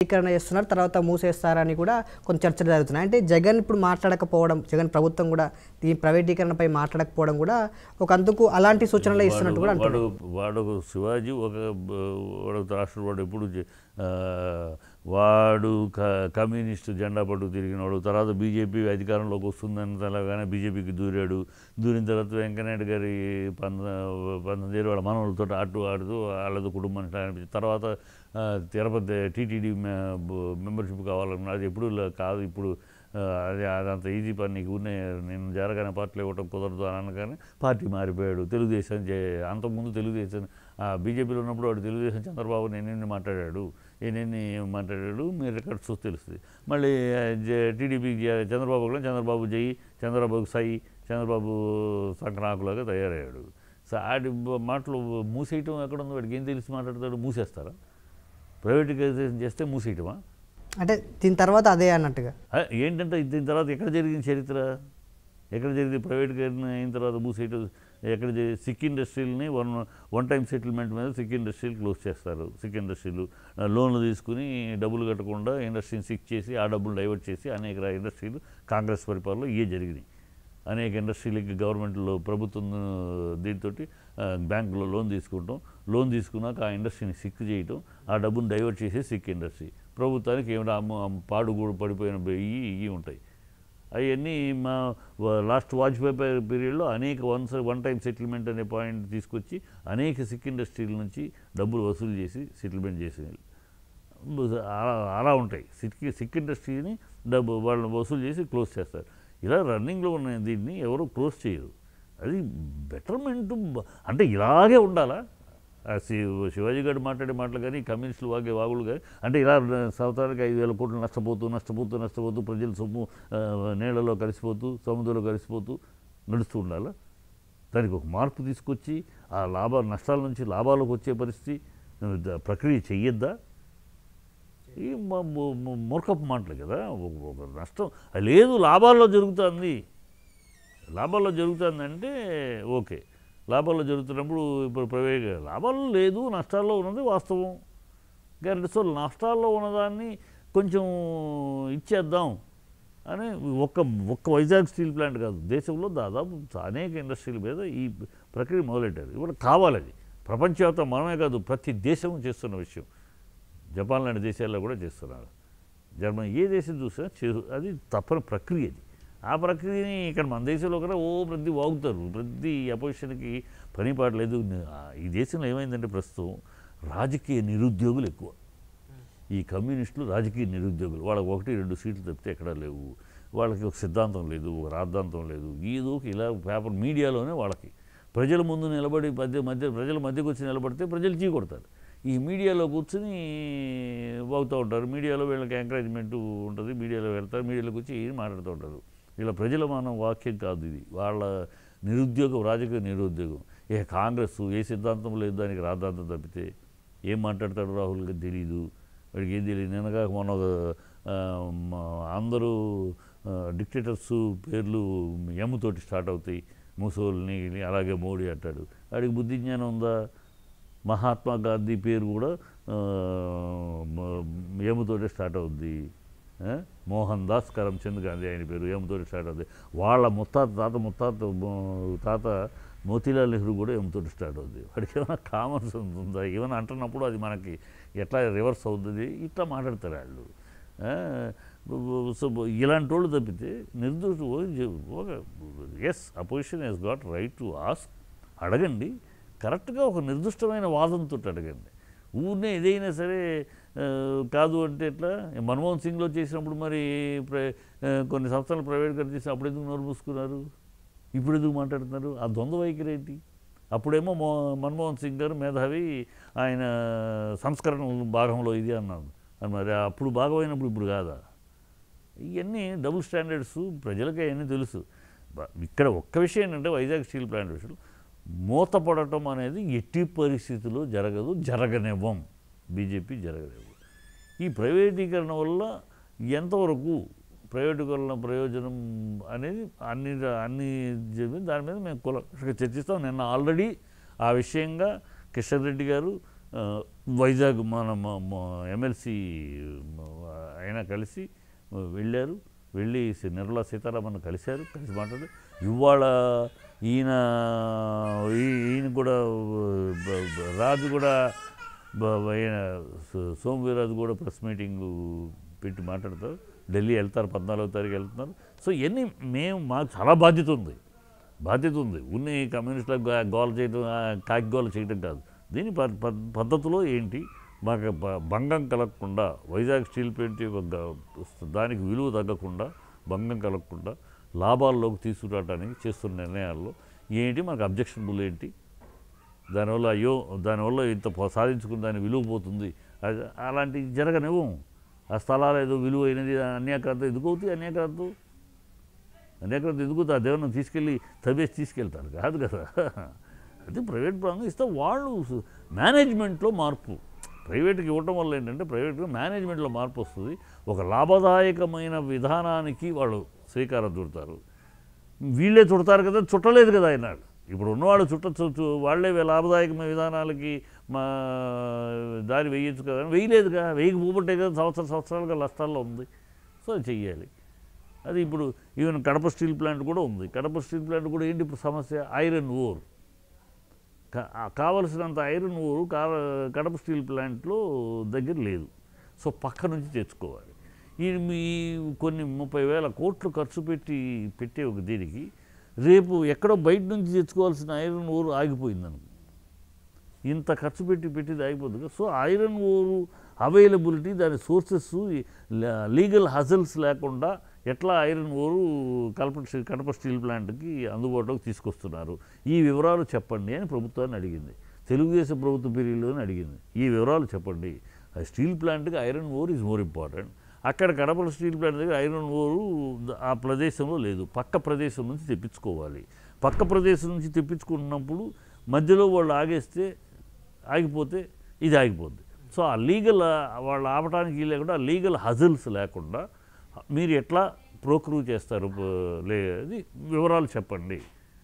ప్రైవేటీకరణ చేస్తున్నారు తర్వాత మూసేస్తారని కూడా కొన్ని చర్చలు జరుగుతున్నాయి అంటే జగన్ ఇప్పుడు మాట్లాడకపోవడం జగన్ ప్రభుత్వం కూడా ఈ ప్రైవేటీకరణపై మాట్లాడకపోవడం కూడా ఒక అందుకు అలాంటి సూచనలు ఇస్తున్నట్టు కూడా వాడు అంటున్నారు వాడు ఒక శివాజీ ఒక బ- వాడు ఒక రాష్ట్ర వాడు ఎప్పుడు జ- ఆ, వాడు క కమ్యూనిస్టు జెండా పట్టుకు తిరిగినాడు తర్వాత బీజేపీ అధికారంలోకి వస్తుందని తెలగానే బీజేపీకి దూరాడు దూరిన తర్వాత వెంకయ్యనాయుడు గారి పంద పంతొమ్మిది వాళ్ళ మనవులతో ఆడుతూ ఆడుతూ వాళ్ళతో కుటుంబానికి అనిపించి తర్వాత ఆ, తిరుపతి టీటీడీ మెంబర్షిప్ కావాలన్నా అది ఎప్పుడు లే- కాదు ఇప్పుడు ఆ, అది అదంత ఈజీ పని నీకు ఉన్న నేను జరగానే పార్టీలో ఇవ్వటం కుదరదు అని అనగానే పార్టీ మారిపోయాడు తెలుగుదేశం చే- అంతకుముందు తెలుగుదేశం ఆ, బీజేపీలో ఉన్నప్పుడు వాడు తెలుగుదేశం చంద్రబాబు నేనేన్ని మాట్లాడాడు నేనేన్ని మాట్లాడాడు మీరు రికార్డ్స్ చూస్తే తెలుస్తుంది మళ్ళీ జ- టీడీపీ జ- చంద్రబాబు కూడా చంద్రబాబు జై చంద్రబాబు సై చంద్రబాబు సంక్రాంకులాగా తయారయ్యాడు సో ఆడి బ- మాటలు మూసేయటం ఎక్కడ ఉందో వాడికి ఏం తెలిసి మాట్లాడతాడు మూసేస్తారా ప్రైవేటీకైజేషన్ చేస్తే మూసేయటమా అంటే దీని తర్వాత అదే అన్నట్టుగా ఆ, ఏంటంటే దీని తర్వాత ఎక్కడ జరిగిన చరిత్ర ఎక్కడ జరిగింది ప్రైవేట్కరణ అయిన తర్వాత మూసేయటం ఎక్కడ జరిగి సిక్ ఇండస్ట్రీలని వన్ వన్ టైం సెటిల్మెంట్ మీద సిక్ ఇండస్ట్రీలు క్లోజ్ చేస్తారు సిక్ ఇండస్ట్రీలు ఆ, లోన్లు తీసుకుని డబ్బులు కట్టకుండా ఇండస్ట్రీని సిక్ చేసి ఆ డబ్బులు డైవర్ట్ చేసి అనేక రా- ఇండస్ట్రీలు కాంగ్రెస్ పరిపాలనలో ఇవే జరిగినాయి అనేక ఇండస్ట్రీలకి గవర్నమెంట్లో ప్రభుత్వం దీంతో బ్యాంకులో లోన్ తీసుకుంటాం లోన్ తీసుకున్నాక ఆ ఇండస్ట్రీని సిక్ చేయటం ఆ డబ్బును డైవర్ట్ చేసి సిక్ ఇండస్ట్రీ ప్రభుత్వానికి ఏమిటో అమ్మ అమ్మ- పాడు కూడా పడిపోయిన ఇవి ఇవి ఉంటాయి అవన్నీ మా వ- లాస్ట్ వాజ్పేయి పీ- పీరియడ్లో అనేక వన్స్ వన్ టైం సెటిల్మెంట్ అనే పాయింట్ తీసుకొచ్చి అనేక సిక్ ఇండస్ట్రీల నుంచి డబ్బులు వసూలు చేసి సెటిల్మెంట్ చేసేది అలా అలా ఉంటాయి సిక్ సిక్ ఇండస్ట్రీని డబ్బు వాళ్ళని వసూలు చేసి క్లోజ్ చేస్తారు ఇలా రన్నింగ్లో ఉన్న దీన్ని ఎవరు క్లోజ్ చేయరు అది బెటర్మెంట్ అంటే ఇలాగే ఉండాలా ఆ శి- శివాజీ గారు మాట్లాడే మాటలు కానీ కమ్యూనిస్టులు వాగే వాగులు కానీ అంటే ఇలా సంవత్సరానికి ఐదు వేల కోట్లు నష్టపోతూ నష్టపోతూ నష్టపోతూ ప్రజల సొమ్ము ఆ, నీళ్ళలో కలిసిపోతూ సముద్రంలో కలిసిపోతూ నడుస్తూ ఉండాలా దానికి ఒక మార్పు తీసుకొచ్చి ఆ లాభ నష్టాల నుంచి లాభాలకు వచ్చే పరిస్థితి ఆ, ద- ప్రక్రియ చెయ్యొద్దా ఈ మ- మ- మ- మూర్ఖపు మాటలు కదా ఒక- ఒక నష్టం అది లేదు లాభాల్లో జరుగుతుంది లాభాల్లో జరుగుతుందంటే ఓకే లాభాల్లో జరుగుతున్నప్పుడు ఇప్పుడు ప్రైవేట్ లాభాల్లో లేదు నష్టాల్లో ఉన్నది వాస్తవం కానీ సో నష్టాల్లో ఉన్నదాన్ని కొంచెం ఇచ్చేద్దాం అని ఒక్క ఒక్క వైజాగ్ స్టీల్ ప్లాంట్ కాదు దేశంలో దాదాపు అనేక ఇండస్ట్రీల మీద ఈ ప్రక్రియ మొదలెట్టారు ఇప్పుడు కావాలి అది ప్రపంచవ్యాప్తం మనమే కాదు ప్రతి దేశం చేస్తున్న విషయం జపాన్ లాంటి దేశాల్లో కూడా చేస్తున్నారు జర్మనీ ఏ దేశం చూసినా చే- అది తప్పని ప్రక్రియ అది ఆ ప్రక్రియని ఇక్కడ మన దేశంలో కూడా ఓ ప్రతి వాగుతారు ప్రతి అపోజిషన్కి పని పాటలేదు ఈ దేశంలో ఏమైందంటే ప్రస్తుతం రాజకీయ నిరుద్యోగులు ఎక్కువ ఈ కమ్యూనిస్టులు రాజకీయ నిరుద్యోగులు వాళ్ళకి ఒకటి రెండు సీట్లు తప్పితే ఎక్కడా లేవు వాళ్ళకి ఒక సిద్ధాంతం లేదు ఒక రాద్ధాంతం లేదు ఏదో ఒక ఇలా పేపర్ మీడియాలోనే వాళ్ళకి ప్రజల ముందు నిలబడి మధ్య మధ్య ప్రజల మధ్యకు వచ్చి నిలబడితే ప్రజలు చీ కొడతారు ఈ మీడియాలో కూర్చుని వాగుతూ ఉంటారు మీడియాలో వీళ్ళకి ఎంకరేజ్మెంట్ ఉంటుంది మీడియాలో వెళ్తారు మీడియాలోకి వచ్చి ఏం మాట్లాడుతూ ఉంటారు ఇలా ప్రజల మనం వాక్యం కాదు ఇది వాళ్ళ నిరుద్యోగం రాజకీయ నిరుద్యోగం ఏ కాంగ్రెస్ ఏ సిద్ధాంతం లేదు దానికి రాద్ధాంతం తప్పితే ఏం మాట్లాడతాడు రాహుల్ గారికి తెలియదు వాడికి ఏం తెలియదు నిన్నగా మొన్న ఒక, ఆ, మ- అందరూ డిక్టేటర్స్ పేర్లు ఎమ్ముతోటి స్టార్ట్ అవుతాయి ముసోల్ని అలాగే మోడీ అంటాడు వాడికి బుద్ధి జ్ఞానం ఉందా మహాత్మా గాంధీ పేరు కూడా ఆ, మ- ఎముతోటే స్టార్ట్ అవుద్ది ఆ? మోహన్ దాస్ కరమ్చంద్ గాంధీ ఆయన పేరు ఎముతోటి స్టార్ట్ అవుద్ది వాళ్ళ ముత్తాత తాత ముత్తాత మో- తాత మోతీలాల్ నెహ్రూ కూడా ఎముతోటి స్టార్ట్ అవుద్ది వాడికి ఏమైనా కామన్ సెన్స్ ఉందా ఏమైనా అంటున్నప్పుడు అది మనకి ఎట్లా రివర్స్ అవుతుంది ఇట్లా మాట్లాడతారు వాళ్ళు ఆ? సో ఇలాంటి వాళ్ళు తప్పితే నిర్దోష as opposition he's got right to ask అడగండి కరెక్ట్గా ఒక నిర్దిష్టమైన వాదంతో అడగండి ఊరినే ఏదైనా సరే ఆ, కాదు అంటే ఎట్లా మన్మోహన్ సింగ్లో చేసినప్పుడు మరి ప్ర- ఆ, కొన్ని సంస్థలు ప్రైవేట్గా చేసి అప్పుడు ఎందుకు నోరు మూసుకున్నారు ఇప్పుడు ఎందుకు మాట్లాడుతున్నారు ఆ ద్వంద్వ వైఖరి ఏంటి అప్పుడేమో మో మన్మోహన్ సింగ్ గారు మేధావి ఆయన సంస్కరణ భాగంలో ఇది అన్నాడు అని మరి అప్పుడు భాగమైనప్పుడు ఇప్పుడు కాదా ఇవన్నీ డబుల్ స్టాండర్డ్స్ ప్రజలకి అవన్నీ తెలుసు బ- ఇక్కడ ఒక్క విషయం ఏంటంటే వైజాగ్ స్టీల్ ప్లాంట్ విషయంలో మూతపడటం అనేది ఎట్టి పరిస్థితుల్లో జరగదు జరగనివ్వం బీజేపీ జరగనివ్వం ఈ ప్రైవేటీకరణ వల్ల ఎంతవరకు ప్రైవేటీకరణ ప్రయోజనం అనేది అన్ని అన్ని చెప్పి దాని మీద మేము కుల చర్చిస్తాం నిన్న ఆల్రెడీ ఆ విషయంగా కిషన్ రెడ్డి గారు ఆ, వైజాగ్ మన ఎమ్మెల్సీ ఆయన కలిసి వెళ్ళారు వెళ్ళి సి- నిర్మలా సీతారామన్ కలిశారు కలిసి మాట్లాడి ఇవాళ ఈయన ఈ- ఈయన కూడా బ- బ- రాజు కూడా బ- ఈయన సో- సోమవీరాజు కూడా ప్రెస్ మీటింగ్ పెట్టి మాట్లాడతారు ఢిల్లీ వెళ్తారు పద్నాలుగో తారీఖు వెళ్తున్నారు సో ఇవన్నీ మేము మాకు చాలా బాధ్యత ఉంది బాధ్యత ఉంది ఉన్ని కమ్యూనిస్టులకు గా- గోల చేయడం ఆ, కాకి గోల చేయడం కాదు దీని ప- ప- పద్ధతిలో ఏంటి మాకు బ- భంగం కలగకుండా వైజాగ్ స్టీల్ ప్లాంట్ యొక్క గ- దానికి విలువ తగ్గకుండా భంగం కలగకుండా లాభాల్లోకి తీసుకురావడానికి చేస్తున్న నిర్ణయాల్లో ఏంటి మాకు అబ్జెక్షనబుల్ ఏంటి దానివల్ల అయ్యో దానివల్ల ఇంత ప- సాధించుకున్న దాని విలువ పోతుంది అది అలాంటి జరగనివ్వం ఆ స్థలాలు ఏదో విలువైనది అన్యాక్రాంతం ఎందుకు అవుతాయి అన్యాక్రాంతం అన్యాక్రాంతం ఎందుకు అవుతాయి ఆ దేవుని తీసుకెళ్ళి తవ్వేసి తీసుకెళ్తారు కాదు కదా అది ప్రైవేట్ పరంగా ఇస్తే వాళ్ళు సు- మేనేజ్మెంట్లో మార్పు ప్రైవేట్కి ఇవ్వటం వల్ల ఏంటంటే ప్రైవేట్గా మేనేజ్మెంట్లో మార్పు వస్తుంది ఒక లాభదాయకమైన విధానానికి వాళ్ళు శ్రీకారం చుడతారు వీళ్ళే చుడతారు కదా చుట్టలేదు కదా ఆయన ఇప్పుడు ఉన్నవాళ్ళు చుట్టచ్చు చు- వాళ్ళే లాభదాయకమైన విధానాలకి మా దారి వేయచ్చు కదా అని వేయలేదుగా వేయకపోబట్టే కదా సంవత్సర సంవత్సరాలుగా నష్టాల్లో ఉంది సో అది చెయ్యాలి అది ఇప్పుడు ఈవెన్ కడప స్టీల్ ప్లాంట్ కూడా ఉంది కడప స్టీల్ ప్లాంట్ కూడా ఏంటి ఇప్పుడు సమస్య ఐరన్ ఓర్ కా- ఆ కావలసినంత ఐరన్ ఓరు కా కడప స్టీల్ ప్లాంట్లో దగ్గర లేదు సో పక్క నుంచి తెచ్చుకోవాలి ఈ మీ కొన్ని ముప్పై వేల కోట్లు ఖర్చు పెట్టి పెట్టే ఒక దీనికి రేపు ఎక్కడో బయట నుంచి తెచ్చుకోవాల్సిన ఐరన్ ఓరు ఆగిపోయిందనుకో ఇంత ఖర్చు పెట్టి పెట్టేది ఆగిపోతుంది కదా. సో ఐరన్ ఓరు అవైలబిలిటీ దాని సోర్సెస్ లీగల్ హజల్స్ లేకుండా ఎట్లా ఐరన్ ఓరు కల్ప కడప స్టీల్ ప్లాంట్కి అందుబాటులోకి తీసుకొస్తున్నారు ఈ వివరాలు చెప్పండి అని ప్రభుత్వాన్ని అడిగింది తెలుగుదేశం ప్రభుత్వ పీరియడ్లోనే అడిగింది ఈ వివరాలు చెప్పండి ఆ స్టీల్ ప్లాంట్కి iron ore is more important అక్కడ కడప స్టీల్ ప్లాంట్ దగ్గర ఐరన్ ఓరు ఆ ప్రదేశంలో లేదు పక్క ప్రదేశం నుంచి తెప్పించుకోవాలి పక్క ప్రదేశం నుంచి తెప్పించుకున్నప్పుడు మధ్యలో వాళ్ళు ఆగేస్తే ఆగిపోతే ఇది ఆగిపోద్ది సో ఆ లీగల్ వాళ్ళు ఆపడానికి లేకుండా ఆ లీగల్ హజల్స్ లేకుండా మీరు ఎట్లా ప్రోక్రూ చేస్తారు ప- లే అది వివరాలు చెప్పండి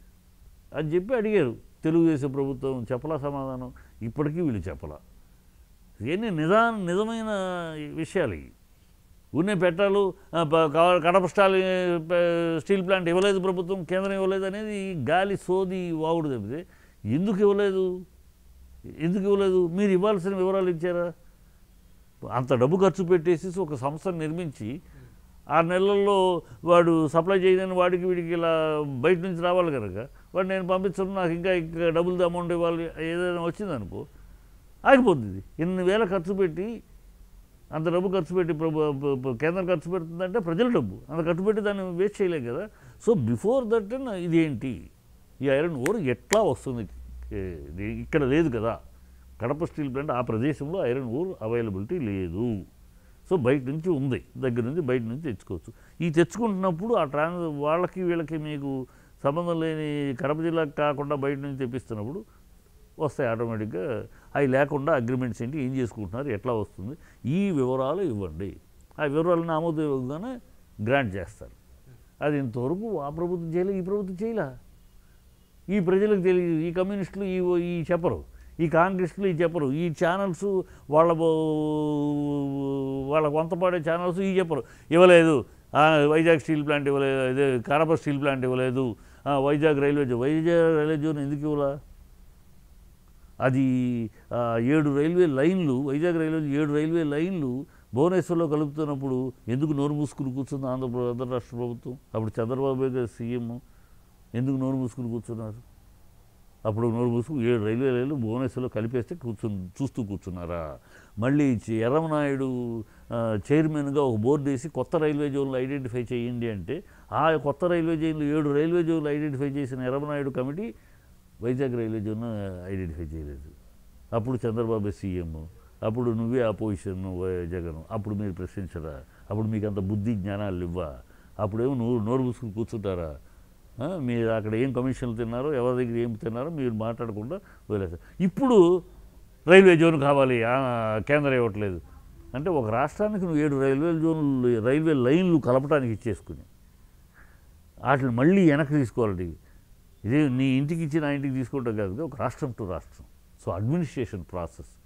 అని చెప్పి అడిగారు తెలుగుదేశం ప్రభుత్వం చెప్పలా సమాధానం ఇప్పటికీ వీళ్ళు చెప్పలా ఇవన్నీ నిజా నిజమైన విషయాలు ఇవి ఉన్నే పెట్టాలు ఆ, ప- క- కడప స్టాల్ ప- స్టీల్ ప్లాంట్ ఇవ్వలేదు ప్రభుత్వం కేంద్రం ఇవ్వలేదు అనేది గాలి సోది వాగుడు తప్పితే ఎందుకు ఇవ్వలేదు ఎందుకు ఇవ్వలేదు మీరు ఇవ్వాల్సిన వివరాలు ఇచ్చారా అంత డబ్బు ఖర్చు పెట్టేసి ఒక సంస్థను నిర్మించి ఆరు నెలల్లో వాడు సప్లై చేయదని వాడికి వీడికి ఇలా బయట నుంచి రావాలి కనుక వాడు నేను పంపించను నాకు ఇంకా ఇంకా డబ్బులు అమౌంట్ ఇవ్వాలి ఏదైనా వచ్చిందనుకో ఆగిపోతుంది ఇది ఇన్ని వేల ఖర్చు పెట్టి అంత డబ్బు ఖర్చు పెట్టి ప్రభు ప- ప- కేంద్రం ఖర్చు పెడుతుందంటే ప్రజల డబ్బు అంత ఖర్చు పెట్టి దాన్ని వేస్ట్ చేయలేం కదా సో బిఫోర్ దట్ ఇదేంటి ఈ ఐరన్ ఓర్ ఎట్లా వస్తుంది ఏ, ఇది ఇక్కడ లేదు కదా కడప స్టీల్ ప్లాంట్ ఆ ప్రదేశంలో ఐరన్ ఓర్ అవైలబిలిటీ లేదు సో బయట నుంచి ఉంది దగ్గర నుంచి బయట నుంచి తెచ్చుకోవచ్చు ఈ తెచ్చుకుంటున్నప్పుడు ఆ ట్రాన్స్ వాళ్ళకి వీళ్ళకి మీకు సంబంధం లేని కడప జిల్లాకు కాకుండా బయట నుంచి తెప్పిస్తున్నప్పుడు వస్తాయి ఆటోమేటిక్గా అవి లేకుండా అగ్రిమెంట్స్ ఏంటి ఏం చేసుకుంటున్నారు ఎట్లా వస్తుంది ఈ వివరాలు ఇవ్వండి ఆ వివరాలను ఆమోదయోగంగానే గ్రాంట్ చేస్తారు అది ఇంతవరకు ఆ ప్రభుత్వం చేయలే ఈ ప్రభుత్వం చేయలే ఈ ప్రజలకు తెలియదు ఈ కమ్యూనిస్టులు ఈ ఈ చెప్పరు ఈ కాంగ్రెస్టులు ఈ చెప్పరు ఈ ఛానల్స్ వాళ్ళ బో- వాళ్ళ వంతపాడే ఛానల్స్ ఈ చెప్పరు ఇవ్వలేదు ఆ, వైజాగ్ స్టీల్ ప్లాంట్ ఇవ్వలేదు ఇదే కడప స్టీల్ ప్లాంట్ ఇవ్వలేదు ఆ, Vizag railway zone Vizag railway zone ఎందుకు ఇవ్వలా అది ఆ, ఏడు రైల్వే లైన్లు వైజాగ్ రైల్వే ఏడు రైల్వే లైన్లు భువనేశ్వర్లో కలుపుతున్నప్పుడు ఎందుకు నోరు మూసుకుని కూర్చుంది ఆంధ్రప్రదేశ్ ఆంధ్ర రాష్ట్ర ప్రభుత్వం అప్పుడు చంద్రబాబు గారు సీఎం ఎందుకు నోరు మూసుకుని కూర్చున్నారు అప్పుడు నోరు మూసుకు ఏడు రైల్వే లైన్లు భువనేశ్వర్లో కలిపేస్తే కూర్చుని చూస్తూ కూర్చున్నారా మళ్ళీ చి- ఎర్రమనాయుడు ఆ, చైర్మన్గా ఒక బోర్డు వేసి కొత్త రైల్వే జోన్లు ఐడెంటిఫై చేయండి అంటే ఆ కొత్త రైల్వే జోన్లు ఏడు రైల్వే జోన్లు ఐడెంటిఫై చేసిన Yerrannaidu committee Vizag railway zone identify చేయలేదు అప్పుడు చంద్రబాబు సీఎం అప్పుడు నువ్వే అపోజిషన్ జగన్ అప్పుడు మీరు ప్రశ్నించరా అప్పుడు మీకు అంత బుద్ధి జ్ఞానాలు ఇవ్వా అప్పుడేమో నోరు నోరు మూసుకుని కూర్చుంటారా ఆ, మీరు అక్కడ ఏం కమిషన్లు తిన్నారో ఎవరి దగ్గర ఏం తిన్నారో మీరు మాట్లాడకుండా వదిలేస్తారు ఇప్పుడు రైల్వే జోన్ కావాలి ఆ, కేంద్రం ఇవ్వట్లేదు అంటే ఒక రాష్ట్రానికి నువ్వు ఏడు రైల్వే జోన్లు రైల్వే లైన్లు కలపడానికి ఇచ్చేసుకుని వాటిని మళ్ళీ వెనక్కి తీసుకోవాలి ఇదే నీ ఇంటికి ఇచ్చి నా ఇంటికి తీసుకోవటం కాదు ఒక రాష్ట్రం టు రాష్ట్రం సో అడ్మినిస్ట్రేషన్ ప్రాసెస్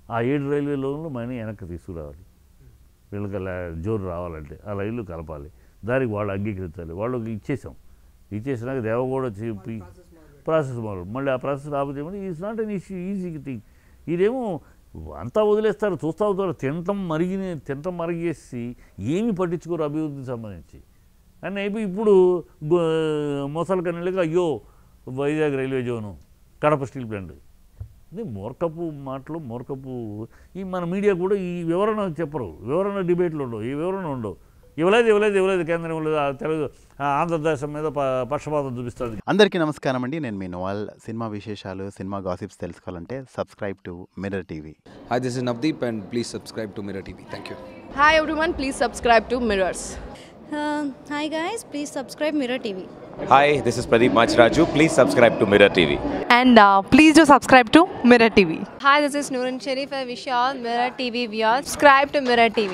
ఆ ఏడు రైల్వే లోన్లు మనీ వెనక్కి తీసుకురావాలి వీళ్ళకి అలా జోరు రావాలంటే ఆ రైళ్ళు కలపాలి దానికి వాళ్ళు అంగీకరించాలి వాళ్ళకి ఇచ్చేసాం ఇచ్చేసినాక దేవగౌడ చెప్పి ప్రాసెస్ మొదలు మళ్ళీ ఆ ప్రాసెస్ రాకపోతే is not an issue easy thing ఇదేమో అంతా వదిలేస్తారు చూస్తా అవుతారు తింటం మరిగిన తింటం మరిగేసి ఏమీ పట్టించుకోరు అభివృద్ధికి సంబంధించి అని అయిపోయి ఇప్పుడు గో- మొసలి కన్నెలకి అయ్యో Vizag railway zone Kadapa steel plant ఇది మూర్ఖపు మాటలు మూర్ఖపు ఈ మన మీడియా కూడా ఈ వివరణ చెప్పరు వివరణ డిబేట్లు ఉండవు ఈ వివరణ ఉండవు ఇవ్వలేదు ఇవ్వలేదు ఇవ్వలేదు కేంద్రం ఇవ్వలేదు ఆ తెలుగు ఆ ఆంధ్రదేశం మీద ప- పక్షపాతం చూపిస్తుంది అందరికీ నమస్కారం అండి నేను మీ నోవాల్ సినిమా విశేషాలు సినిమా గాసిప్స్ తెలుసుకోవాలంటే subscribe to Mirror TV Hi, this is Navdeep, and please subscribe to Mirror TV. Thank you. Hi everyone, please subscribe to Mirrors. Uh, hi guys, please subscribe Mirror TV. Hi, this is Pradeep Machraju. Please subscribe to Mirror TV. and uh, please do subscribe to Mirror TV. Hi, this is Noorun Sharif. I wish you all Mirror TV viewers subscribe to Mirror TV.